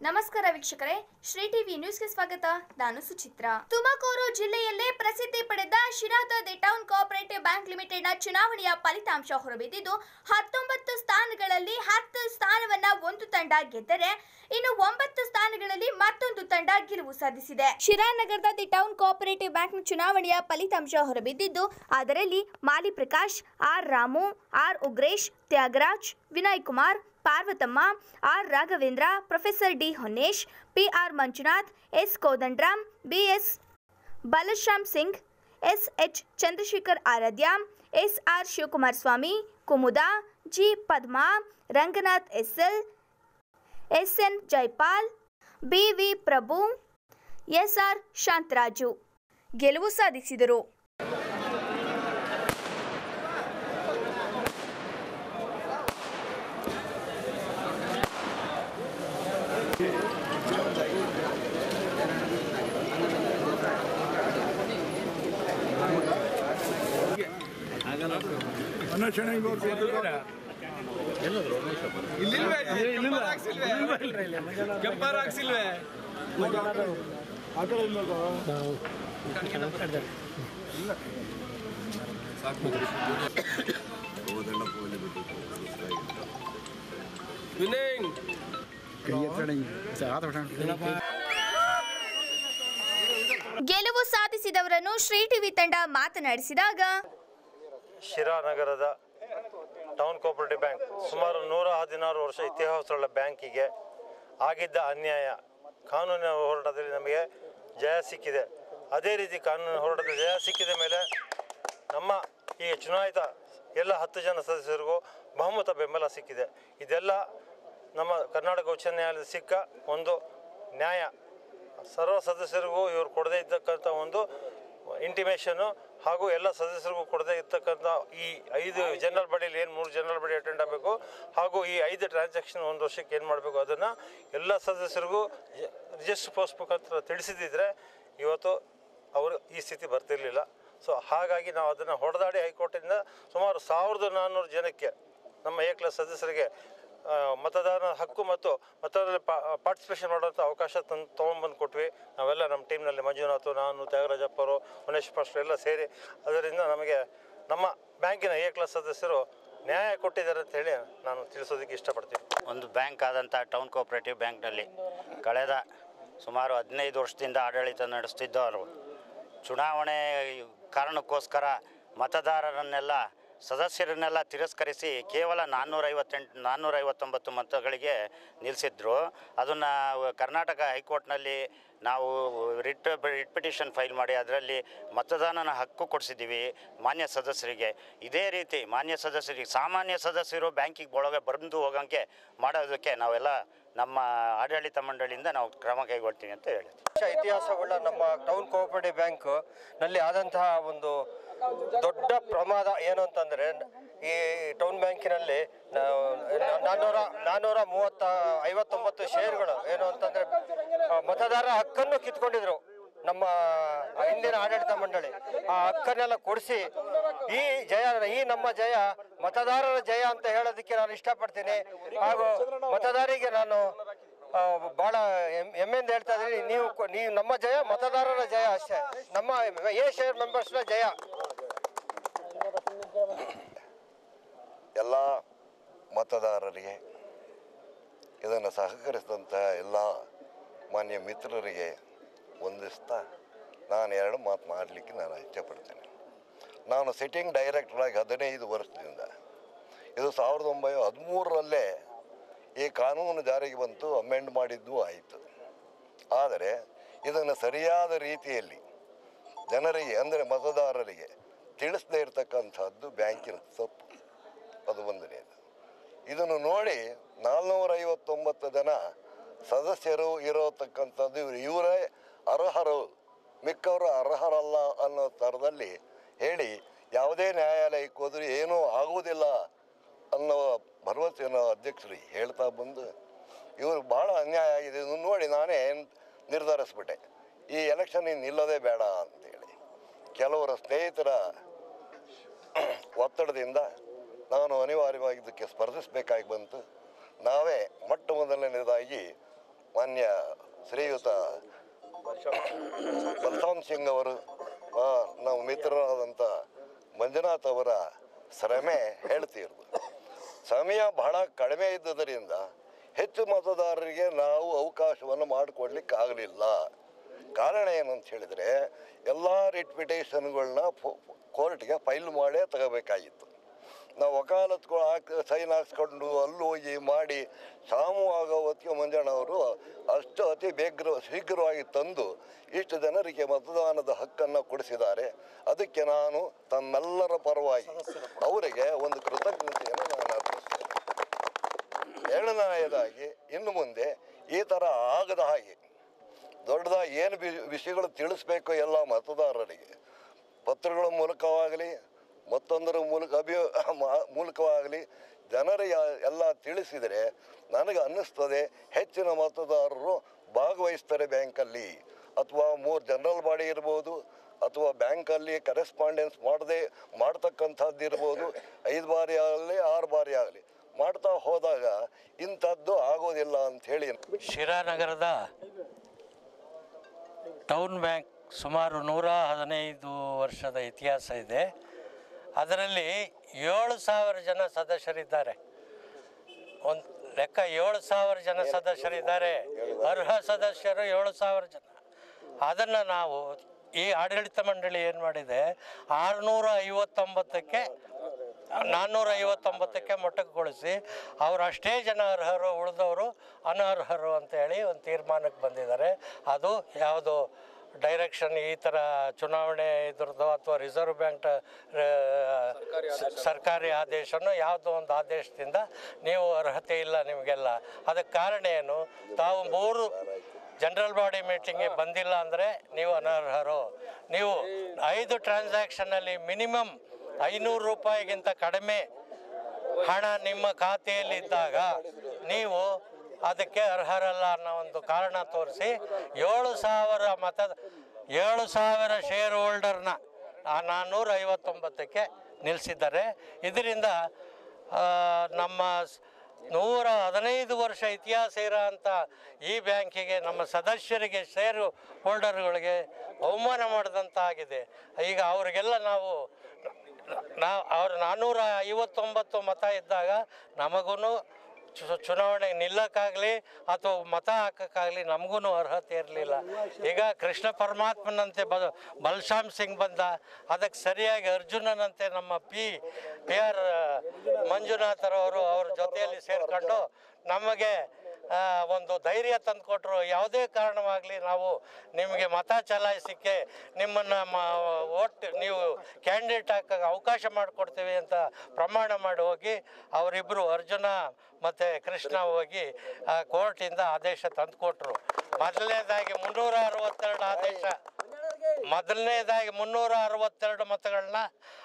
ನಮಸ್ಕಾರ ವೀಕ್ಷಕರೇ ಶ್ರೀ ಟಿವಿ ನ್ಯೂಸ್ಗೆ ಸ್ವಾಗತ ನಾನು ಸುಚಿತ್ರಾ ತುಮಕೂರು ಜಿಲ್ಲೆಯಲ್ಲೇ ಪ್ರಸಿದ್ಧಿ ಪಡೆದ ಶಿರಾದ ದಿ ಟೌನ್ ಕೋಆಪರೇಟಿವ್ ಬ್ಯಾಂಕ್ ಲಿಮಿಟೆಡ್ನ ಚುನಾವಣೆಯ ಫಲಿತಾಂಶ ಹೊರಬಿದ್ದಿದ್ದು ಹತ್ತೊಂಬತ್ತು ಸ್ಥಾನಗಳಲ್ಲಿ ಹತ್ತು ಸ್ಥಾನವನ್ನ ಒಂದು ತಂಡ ಗೆದ್ದರೆ ಇನ್ನು ಒಂಬತ್ತು ಸ್ಥಾನಗಳಲ್ಲಿ ಮತ್ತೊಂದು ತಂಡ ಗೆಲುವು ಸಾಧಿಸಿದೆ ಶಿರಾನಗರದ ದಿ ಟೌನ್ ಕೋಆಪರೇಟಿವ್ ಬ್ಯಾಂಕ್ ಚುನಾವಣೆಯ ಫಲಿತಾಂಶ ಹೊರಬಿದ್ದಿದ್ದು ಅದರಲ್ಲಿ Mali Prakash R Ramu R Ugresh Thyagaraj Vinay Kumar Parvathamma R Raghavendra professor D Honnesh PR Manjunath S Kodandram BS Balashyam Singh S H Chandrashekhar Aradhya S R Shivakumar Swamy Kumuda G Padma Ranganath SL S N Jaipal B V Prabhu S R Shantharaju ಗೆಲುವು ಸಾಧಿಸಿದರು ಅನ್ವೇಷಣೆ ಇಲ್ಲಿಲ್ವೇ ಕೆಂಪಾರ್ ಹಾಕ್ಸಿಲ್ವೇ ಕೆಂಪಾರ್ ಹಾಕ್ಸಿಲ್ವೇ ಆ ಕಡೆ ಇಲ್ವಾ ವಿನಯ್ ಗೆಲುವು ಸಾಧಿಸಿದವರನ್ನು ಶ್ರೀ ಟಿವಿ ತಂಡ ಮಾತನಾಡಿಸಿದಾಗ ಶಿರಾನಗರದ ಟೌನ್ ಕೋಪರೇಟಿವ್ ಬ್ಯಾಂಕ್ ಸುಮಾರು ನೂರ ಹದಿನಾರು ವರ್ಷ ಇತಿಹಾಸವುಳ್ಳ ಬ್ಯಾಂಕಿಗೆ ಆಗಿದ್ದ ಅನ್ಯಾಯ ಕಾನೂನಿನ ಹೋರಾಟದಲ್ಲಿ ನಮಗೆ ಜಯ ಸಿಕ್ಕಿದೆ ಅದೇ ರೀತಿ ಕಾನೂನಿನ ಹೋರಾಟದಲ್ಲಿ ಜಯ ಸಿಕ್ಕಿದ ಮೇಲೆ ನಮ್ಮ ಈ ಚುನಾಯಿತ ಎಲ್ಲ ಹತ್ತು ಜನ ಸದಸ್ಯರಿಗೂ ಬಹುಮತ ಬೆಂಬಲ ಸಿಕ್ಕಿದೆ ಇದೆಲ್ಲ ನಮ್ಮ ಕರ್ನಾಟಕ ಉಚ್ಚ ನ್ಯಾಯಾಲಯದ ಸಿಕ್ಕ ಒಂದು ನ್ಯಾಯ ಸರ್ವ ಸದಸ್ಯರಿಗೂ ಇವರು ಕೊಡದೇ ಇದ್ದಕ್ಕಂಥ ಒಂದು ಇಂಟಿಮೇಷನು ಹಾಗೂ ಎಲ್ಲ ಸದಸ್ಯರಿಗೂ ಕೊಡದೇ ಇರ್ತಕ್ಕಂಥ ಈ ಐದು ಜನರಲ್ ಬಾಡಿಯಲ್ಲಿ ಏನು ಮೂರು ಜನರಲ್ ಬಾಡಿ ಅಟೆಂಡ್ ಆಗಬೇಕು ಹಾಗೂ ಈ ಐದು ಟ್ರಾನ್ಸಾಕ್ಷನ್ ಒಂದು ವರ್ಷಕ್ಕೆ ಏನು ಮಾಡಬೇಕು ಅದನ್ನು ಎಲ್ಲ ಸದಸ್ಯರಿಗೂ ರಿಜಿಸ್ಟರ್ ಪೋಸ್ಟ್ ಮುಖಾಂತರ ತಿಳಿಸಿದ್ದಿದ್ರೆ ಇವತ್ತು ಅವರು ಈ ಸ್ಥಿತಿ ಬರ್ತಿರಲಿಲ್ಲ ಸೊ ಹಾಗಾಗಿ ನಾವು ಅದನ್ನು ಹೊಡೆದಾಡಿ ಹೈಕೋರ್ಟಿಂದ ಸುಮಾರು ಸಾವಿರದ ನಾನ್ನೂರು ಜನಕ್ಕೆ ನಮ್ಮ ಎ ಕ್ಲಾಸ್ ಸದಸ್ಯರಿಗೆ ಆ, ಮತದಾನ ಹಕ್ಕು ಮತ್ತು ಮತದಾರರಲ್ಲಿ ಪಾರ್ಟಿಸಿಪೇಷನ್ ಮಾಡುವಂಥ ಅವಕಾಶ ತಂದು ತೊಗೊಂಬಂದು ಕೊಟ್ವಿ ನಾವೆಲ್ಲ ನಮ್ಮ ಟೀಮ್ನಲ್ಲಿ ಮಂಜುನಾಥ್ ನಾನು ತ್ಯಾಗರಾಜಪ್ಪರು ಉಮೇಶ್ ಪಾಸ್ಟರ್ ಎಲ್ಲ ಸೇರಿ ಅದರಿಂದ ನಮಗೆ ನಮ್ಮ ಬ್ಯಾಂಕಿನ ಎ ಕ್ಲಾಸ್ ಸದಸ್ಯರು ನ್ಯಾಯ ಕೊಟ್ಟಿದ್ದಾರೆ ಅಂತ ಹೇಳಿ ನಾನು ತಿಳಿಸೋದಕ್ಕೆ ಇಷ್ಟಪಡ್ತೀನಿ ಒಂದು ಬ್ಯಾಂಕ್ ಆದಂಥ ಟೌನ್ ಕೋಆಪರೇಟಿವ್ ಬ್ಯಾಂಕ್ನಲ್ಲಿ ಕಳೆದ ಸುಮಾರು ಹದಿನೈದು ವರ್ಷದಿಂದ ಆಡಳಿತ ನಡೆಸ್ತಿದ್ದವರು ಚುನಾವಣೆ ಕಾರಣಕ್ಕೋಸ್ಕರ ಮತದಾರರನ್ನೆಲ್ಲ ಸದಸ್ಯರನ್ನೆಲ್ಲ ತಿರಸ್ಕರಿಸಿ ಕೇವಲ ನಾನ್ನೂರೈವತ್ತೆಂಟು ನಾನ್ನೂರೈವತ್ತೊಂಬತ್ತು ಮತಗಳಿಗೆ ನಿಲ್ಲಿಸಿದ್ರು ಅದನ್ನು ಕರ್ನಾಟಕ ಹೈಕೋರ್ಟ್ನಲ್ಲಿ ನಾವು ರಿಟ್ ರಿಟ್ ಪಿಟಿಷನ್ ಫೈಲ್ ಮಾಡಿ ಅದರಲ್ಲಿ ಮತದಾನನ ಹಕ್ಕು ಕೊಡಿಸಿದ್ದೀವಿ ಮಾನ್ಯ ಸದಸ್ಯರಿಗೆ ಇದೇ ರೀತಿ ಮಾನ್ಯ ಸದಸ್ಯರಿಗೆ ಸಾಮಾನ್ಯ ಸದಸ್ಯರು ಬ್ಯಾಂಕಿಗೆ ಒಳಗೆ ಬಂದು ಹೋಗೋಂಗೆ ಮಾಡೋದಕ್ಕೆ ನಾವೆಲ್ಲ ನಮ್ಮ ಆಡಳಿತ ಮಂಡಳಿಯಿಂದ ನಾವು ಕ್ರಮ ಕೈಗೊಳ್ತೀವಿ ಅಂತ ಹೇಳಿ ವರ್ಷ ಇತಿಹಾಸವುಳ್ಳ ನಮ್ಮ ಟೌನ್ ಕೋಆಪರೇಟಿವ್ ಬ್ಯಾಂಕ್ ನಲ್ಲಿ ಆದಂತಹ ಒಂದು ದೊಡ್ಡ ಪ್ರಮಾದ ಏನು ಅಂತಂದ್ರೆ ಈ ಟೌನ್ ಬ್ಯಾಂಕಿನಲ್ಲಿ ನಾ- ನಾನ್ನೂರ ನಾನ್ನೂರ ಮೂವತ್ತ ಐವತ್ತೊಂಬತ್ತು ಷೇರುಗಳು ಏನು ಅಂತಂದ್ರೆ ಆ, ಮತದಾರರ ಹಕ್ಕನ್ನು ಕಿತ್ಕೊಂಡಿದ್ರು ನಮ್ಮ ಹಿಂದಿನ ಆಡಳಿತ ಮಂಡಳಿ ಆ ಹಕ್ಕನ್ನೆಲ್ಲ ಕೊಡಿಸಿ ಈ ಜಯ ಈ ನಮ್ಮ ಜಯ ಮತದಾರರ ಜಯ ಅಂತ ಹೇಳೋದಕ್ಕೆ ನಾನು ಇಷ್ಟಪಡ್ತೀನಿ ಹಾಗೂ ಮತದಾರರಿಗೆ ನಾನು ಆ, ಬಹಳ ಹೆಮ್- ಹೆಮ್ಮೆಯಿಂದ ಹೇಳ್ತಾ ಇದ್ದೀನಿ ನೀವು ಕೊ- ನೀವು ನಮ್ಮ ಜಯ ಮತದಾರರ ಜಯ ಅಷ್ಟೇ ನಮ್ಮ ಎ ಶೇರ್ ಮೆಂಬರ್ಸ್ನ ಜಯ ಎಲ್ಲ ಮತದಾರರಿಗೆ ಇದನ್ನು ಸಹಕರಿಸಿದಂಥ ಎಲ್ಲ ಮಾನ್ಯ ಮಿತ್ರರಿಗೆ ವಂದಿಸ್ತಾ ನಾನು ಎರಡು ಮಾತು ಮಾಡಲಿಕ್ಕೆ ನಾನು ಇಷ್ಟಪಡ್ತೇನೆ ನಾನು ಸಿಟ್ಟಿಂಗ್ ಡೈರೆಕ್ಟರಾಗಿ ಹದಿನೈದು ವರ್ಷದಿಂದ ಇದು ಸಾವಿರದ ಒಂಬೈನೂರ ಹದಿಮೂರರಲ್ಲೇ ಈ ಕಾನೂನು ಜಾರಿಗೆ ಬಂತು ಅಮೆಂಡ್ ಮಾಡಿದ್ದು ಆಯಿತು ಆದರೆ ಇದನ್ನು ಸರಿಯಾದ ರೀತಿಯಲ್ಲಿ ಜನರಿಗೆ ಅಂದರೆ ಮತದಾರರಿಗೆ ತಿಳಿಸದೇ ಇರತಕ್ಕಂಥದ್ದು ಬ್ಯಾಂಕಿನ ತಪ್ಪು ಅದು ಒಂದನೇದು ಇದನ್ನು ನೋಡಿ ನಾಲ್ನೂರ ಐವತ್ತೊಂಬತ್ತು ಜನ ಸದಸ್ಯರು ಇರೋತಕ್ಕಂಥದ್ದು ಇವರು ಇವರೇ ಅರ್ಹರು ಮಿಕ್ಕವರು ಅರ್ಹರಲ್ಲ ಅನ್ನೋ ಥರದಲ್ಲಿ ಹೇಳಿ ಯಾವುದೇ ನ್ಯಾಯಾಲಯಕ್ಕೆ ಹೋದರೂ ಏನೂ ಆಗುವುದಿಲ್ಲ ಅನ್ನೋ ಭರವಸೆಯನ್ನು ಅಧ್ಯಕ್ಷರು ಹೇಳ್ತಾ ಬಂದು ಇವರು ಭಾಳ ಅನ್ಯಾಯ ಆಗಿದೆ ಇದನ್ನು ನೋಡಿ ನಾನೇ ನಿರ್ಧರಿಸ್ಬಿಟ್ಟೆ ಈ ಎಲೆಕ್ಷನ್ ನಿಲ್ಲೋದೇ ಬೇಡ ಅಂತೇಳಿ ಕೆಲವರ ಸ್ನೇಹಿತರ ಒತ್ತಡದಿಂದ ನಾನು ಅನಿವಾರ್ಯವಾಗಿ ಇದಕ್ಕೆ ಸ್ಪರ್ಧಿಸಬೇಕಾಗಿ ಬಂತು ನಾವೇ ಮೊಟ್ಟ ಮೊದಲನೇದಾಗಿ ಮಾನ್ಯ ಶ್ರೀಯುತ ಬಲರಾಮ್ ಸಿಂಗ್ ಅವರು ಆ, ನಾವು ಮಿತ್ರರಾದಂಥ ಮಂಜುನಾಥ್ ಅವರ ಶ್ರಮೆ ಹೇಳ್ತಿರೋದು ಸಮಯ ಬಹಳ ಕಡಿಮೆ ಇದ್ದುದರಿಂದ ಹೆಚ್ಚು ಮತದಾರರಿಗೆ ನಾವು ಅವಕಾಶವನ್ನು ಮಾಡಿಕೊಡ್ಲಿಕ್ಕಾಗಲಿಲ್ಲ ಕಾರಣ ಏನಂತ ಹೇಳಿದರೆ ಎಲ್ಲ ರಿಟ್ ಪಿಟೇಷನ್ಗಳನ್ನ ಕೋರ್ಟ್ಗೆ ಫೈಲ್ ಮಾಡೇ ತಗೋಬೇಕಾಗಿತ್ತು ನಾವು ವಕಾಲತ್ಗಳು ಹಾಕಿ ಸೈನ್ ಹಾಕ್ಸ್ಕೊಂಡು ಅಲ್ಲಿ ಹೋಗಿ ಮಾಡಿ ಸಾಮು ಆಗೋ ಹೊತ್ತಿಗೆ ಮಂಜಣ್ಣವರು ಅಷ್ಟು ಅತಿ ಬೇಗ್ರ ಶೀಘ್ರವಾಗಿ ತಂದು ಇಷ್ಟು ಜನರಿಗೆ ಮತದಾನದ ಹಕ್ಕನ್ನು ಕೊಡಿಸಿದ್ದಾರೆ ಅದಕ್ಕೆ ನಾನು ತಮ್ಮೆಲ್ಲರ ಪರವಾಗಿ ಅವರಿಗೆ ಒಂದು ಕೃತಜ್ಞತೆಯನ್ನು ನಾನು ಅರ್ಪಿಸ್ತೇನೆ ಎರಡನೆಯದಾಗಿ ಇನ್ನು ಮುಂದೆ ಈ ಥರ ಆಗದ ಹಾಗೆ ದೊಡ್ಡದಾಗಿ ಏನು ವಿ- ವಿಷಯಗಳು ತಿಳಿಸ್ಬೇಕು ಎಲ್ಲ ಮತದಾರರಿಗೆ ಪತ್ರಗಳ ಮೂಲಕವಾಗಲಿ ಮತ್ತೊಂದರ ಮೂಲಕ ಅಭಿಯ ಮ- ಮೂಲಕವಾಗಲಿ ಜನರಿಗೆ ಎಲ್ಲ ತಿಳಿಸಿದರೆ ನನಗೆ ಅನ್ನಿಸ್ತದೆ ಹೆಚ್ಚಿನ ಮತದಾರರು ಭಾಗವಹಿಸ್ತಾರೆ ಬ್ಯಾಂಕಲ್ಲಿ ಅಥವಾ ಮೂರು ಜನರಲ್ ಬಾಡಿ ಇರ್ಬೋದು ಅಥವಾ ಬ್ಯಾಂಕಲ್ಲಿ ಕರೆಸ್ಪಾಂಡೆನ್ಸ್ ಮಾಡದೆ ಮಾಡ್ತಕ್ಕಂಥದ್ದು ಇರ್ಬೋದು ಐದು ಬಾರಿ ಆಗಲಿ ಆರು ಬಾರಿ ಆಗಲಿ ಮಾಡ್ತಾ ಹೋದಾಗ ಇಂಥದ್ದು ಆಗೋದಿಲ್ಲ ಅಂಥೇಳಿ ಶಿರಾನಗರದ ಟೌನ್ ಬ್ಯಾಂಕ್ ಸುಮಾರು ನೂರ ಹದಿನೈದು ವರ್ಷದ ಇತಿಹಾಸ ಇದೆ ಅದರಲ್ಲಿ ಏಳು ಸಾವಿರ ಜನ ಸದಸ್ಯರಿದ್ದಾರೆ ಒಂದು ಲೆಕ್ಕ ಏಳು ಸಾವಿರ ಜನ ಸದಸ್ಯರಿದ್ದಾರೆ ಅರ್ಹ ಸದಸ್ಯರು ಏಳು ಸಾವಿರ ಜನ ಅದನ್ನು ನಾವು ಈ ಆಡಳಿತ ಮಂಡಳಿ ಏನು ಮಾಡಿದೆ ಆರುನೂರ ಐವತ್ತೊಂಬತ್ತಕ್ಕೆ ನಾನ್ನೂರ ಐವತ್ತೊಂಬತ್ತಕ್ಕೆ ಮೊಟಕುಗೊಳಿಸಿ ಅವರು ಅಷ್ಟೇ ಜನ ಅರ್ಹರು ಉಳಿದವರು ಅನರ್ಹರು ಅಂತೇಳಿ ಒಂದು ತೀರ್ಮಾನಕ್ಕೆ ಬಂದಿದ್ದಾರೆ ಅದು ಯಾವುದು ಡೈರೆಕ್ಷನ್ ಈ ಥರ ಚುನಾವಣೆ ಇದ್ರದ್ದು ಅಥವಾ ರಿಸರ್ವ್ ಬ್ಯಾಂಕ್ ಸರ್ಕಾರಿ ಆದೇಶನೋ ಯಾವುದೋ ಒಂದು ಆದೇಶದಿಂದ ನೀವು ಅರ್ಹತೆ ಇಲ್ಲ ನಿಮಗೆಲ್ಲ ಅದಕ್ಕೆ ಕಾರಣ ಏನು ತಾವು ಮೂರು ಜನರಲ್ ಬಾಡಿ ಮೀಟಿಂಗ್ಗೆ ಬಂದಿಲ್ಲ ಅಂದರೆ ನೀವು ಅನರ್ಹರು ನೀವು ಐದು ಟ್ರಾನ್ಸಾಕ್ಷನಲ್ಲಿ ಮಿನಿಮಮ್ ಐನೂರು ರೂಪಾಯಿಗಿಂತ ಕಡಿಮೆ ಹಣ ನಿಮ್ಮ ಖಾತೆಯಲ್ಲಿದ್ದಾಗ ನೀವು ಅದಕ್ಕೆ ಅರ್ಹರಲ್ಲ ಅನ್ನೋ ಒಂದು ಕಾರಣ ತೋರಿಸಿ ಏಳು ಸಾವಿರ ಮತ ಏಳು ಸಾವಿರ ಶೇರ್ ಹೋಲ್ಡರ್ನ ನಾನ್ನೂರ ಐವತ್ತೊಂಬತ್ತಕ್ಕೆ ನಿಲ್ಲಿಸಿದ್ದಾರೆ ಇದರಿಂದ ಆ, ನಮ್ಮ ಸ್- ನೂರ ಹದಿನೈದು ವರ್ಷ ಇತಿಹಾಸ ಇರೋ ಅಂಥ ಈ ಬ್ಯಾಂಕಿಗೆ ನಮ್ಮ ಸದಸ್ಯರಿಗೆ ಷೇರು ಹೋಲ್ಡರ್ಗಳಿಗೆ ಅವಮಾನ ಮಾಡಿದಂತಾಗಿದೆ ಈಗ ಅವರಿಗೆಲ್ಲ ನಾವು ನಾವು ಅವ್ರ ನಾನ್ನೂರ ಐವತ್ತೊಂಬತ್ತು ಮತ ಇದ್ದಾಗ ನಮಗೂ ಚುನಾವಣೆಗೆ ನಿಲ್ಲಕ್ಕಾಗಲಿ ಅಥವಾ ಮತ ಹಾಕೋಕ್ಕಾಗಲಿ ನಮಗೂ ಅರ್ಹತೆ ಇರಲಿಲ್ಲ ಈಗ ಕೃಷ್ಣ ಪರಮಾತ್ಮನಂತೆ ಬ ಬಲಶ್ಯಾಮ್ ಸಿಂಗ್ ಬಂದ ಅದಕ್ಕೆ ಸರಿಯಾಗಿ ಅರ್ಜುನನಂತೆ ನಮ್ಮ ಪಿ ಪಿ ಆರ್ ಮಂಜುನಾಥರವರು ಅವ್ರ ಜೊತೆಯಲ್ಲಿ ಸೇರಿಕೊಂಡು ನಮಗೆ ಆ, ಒಂದು ಧೈರ್ಯ ತಂದುಕೊಟ್ರು ಯಾವುದೇ ಕಾರಣವಾಗಲಿ ನಾವು ನಿಮಗೆ ಮತ ಚಲಾಯಿಸಲಿಕ್ಕೆ ನಿಮ್ಮನ್ನು ಮ ಓಟ್ ನೀವು ಕ್ಯಾಂಡಿಡೇಟ್ ಹಾಕಕ್ಕೆ ಅವಕಾಶ ಮಾಡಿಕೊಡ್ತೀವಿ ಅಂತ ಪ್ರಮಾಣ ಮಾಡಿ ಹೋಗಿ ಅವರಿಬ್ಬರು ಅರ್ಜುನ ಮತ್ತು ಕೃಷ್ಣ ಹೋಗಿ ಆ, ಕೋರ್ಟಿಂದ ಆದೇಶ ತಂದುಕೊಟ್ರು ಮೊದಲನೇದಾಗಿ ಮುನ್ನೂರ ಅರವತ್ತೆರಡು ಆದೇಶ ಮೊದಲನೇದಾಗಿ ಮುನ್ನೂರ ಅರವತ್ತೆರಡು ಮತಗಳನ್ನ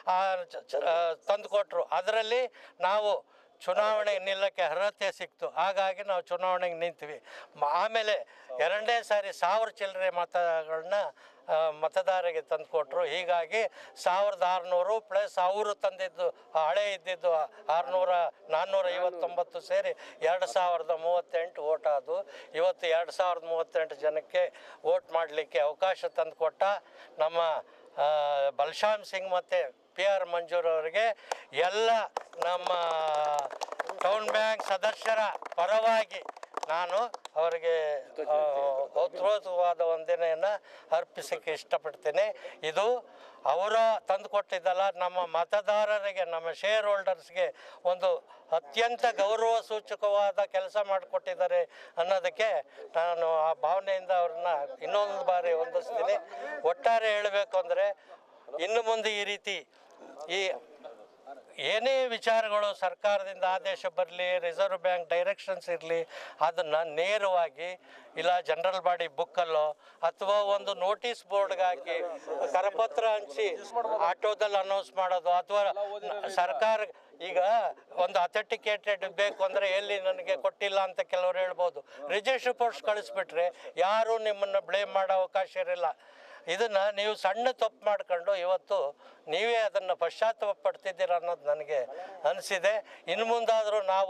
ತಂದುಕೊಟ್ರು ಅದರಲ್ಲಿ ನಾವು ಚುನಾವಣೆಗೆ ನಿಲ್ಲಕ್ಕೆ ಅರ್ಹತೆ ಸಿಕ್ತು ಹಾಗಾಗಿ ನಾವು ಚುನಾವಣೆಗೆ ನಿಂತ್ವಿ ಮ- ಆಮೇಲೆ ಎರಡನೇ ಸಾರಿ ಸಾವಿರ ಚಿಲ್ಲರೆ ಮತಗಳನ್ನ ಆ, ಮತದಾರರಿಗೆ ತಂದುಕೊಟ್ರು ಹೀಗಾಗಿ ಸಾವಿರದ ಆರುನೂರು ಪ್ಲಸ್ ಅವರು ತಂದಿದ್ದು ಹಳೆ ಇದ್ದಿದ್ದು ಆರುನೂರ ನಾನ್ನೂರ ಐವತ್ತೊಂಬತ್ತು ಸೇರಿ ಎರಡು ಸಾವಿರದ ಮೂವತ್ತೆಂಟು ಓಟ್ ಆದವು ಇವತ್ತು ಎರಡು ಸಾವಿರದ ಮೂವತ್ತೆಂಟು ಜನಕ್ಕೆ ವೋಟ್ ಮಾಡಲಿಕ್ಕೆ ಅವಕಾಶ ತಂದುಕೊಟ್ಟ ನಮ್ಮ ಆ, ಬಲಶ್ಯಾಮ್ ಸಿಂಗ್ ಮತ್ತು ಪಿ ಆರ್ ಮಂಜೂರ್ ಅವರಿಗೆ ಎಲ್ಲ ನಮ್ಮ ಟೌನ್ ಬ್ಯಾಂಕ್ ಸದಸ್ಯರ ಪರವಾಗಿ ನಾನು ಅವರಿಗೆ ಆ, ಔತ್ರೋತವಾದ ವಂದನೆಯನ್ನು ಅರ್ಪಿಸಕ್ಕೆ ಇಷ್ಟಪಡ್ತೀನಿ ಇದು ಅವರ ತಂದುಕೊಟ್ಟಿದ್ದಲ್ಲ ನಮ್ಮ ಮತದಾರರಿಗೆ ನಮ್ಮ ಶೇರ್ ಹೋಲ್ಡರ್ಸ್ಗೆ ಒಂದು ಅತ್ಯಂತ ಗೌರವ ಸೂಚಕವಾದ ಕೆಲಸ ಮಾಡಿಕೊಟ್ಟಿದ್ದಾರೆ ಅನ್ನೋದಕ್ಕೆ ನಾನು ಆ ಭಾವನೆಯಿಂದ ಅವ್ರನ್ನ ಇನ್ನೊಂದು ಬಾರಿ ಹೊಂದಿಸ್ತೀನಿ ಒಟ್ಟಾರೆ ಹೇಳಬೇಕು ಅಂದರೆ ಇನ್ನು ಮುಂದೆ ಈ ರೀತಿ ಈ ಏನೇ ವಿಚಾರಗಳು ಸರ್ಕಾರದಿಂದ ಆದೇಶ ಬರಲಿ ರಿಸರ್ವ್ ಬ್ಯಾಂಕ್ ಡೈರೆಕ್ಷನ್ಸ್ ಇರಲಿ ಅದನ್ನು ನೇರವಾಗಿ ಇಲ್ಲ ಜನರಲ್ ಬಾಡಿ ಬುಕ್ಕಲ್ಲೋ ಅಥವಾ ಒಂದು ನೋಟಿಸ್ ಬೋರ್ಡ್ಗೆ ಹಾಕಿ ಕರಪತ್ರ ಹಂಚಿ ಆಟೋದಲ್ಲಿ ಅನೌನ್ಸ್ ಮಾಡೋದು ಅಥವಾ ಸರ್ಕಾರ ಈಗ ಒಂದು ಅಥೆಂಟಿಕೇಟೆಡ್ ಬೇಕು ಅಂದರೆ ಎಲ್ಲಿ ನನಗೆ ಕೊಟ್ಟಿಲ್ಲ ಅಂತ ಕೆಲವರು ಹೇಳ್ಬೋದು ರಿಜಿಸ್ಟರ್ ಪೋಸ್ಟ್ ಕಳಿಸ್ಬಿಟ್ರೆ ಯಾರೂ ನಿಮ್ಮನ್ನು ಬ್ಲೇಮ್ ಮಾಡೋ ಅವಕಾಶ ಇರಲ್ಲ ಇದನ್ನು ನೀವು ಸಣ್ಣ ತಪ್ಪು ಮಾಡ್ಕೊಂಡು ಇವತ್ತು ನೀವೇ ಅದನ್ನು ಪಶ್ಚಾತ್ತಾಪ ಪಡ್ತಿದ್ದೀರ ಅನ್ನೋದು ನನಗೆ ಅನಿಸಿದೆ ಇನ್ನು ಮುಂದಾದರೂ ನಾವು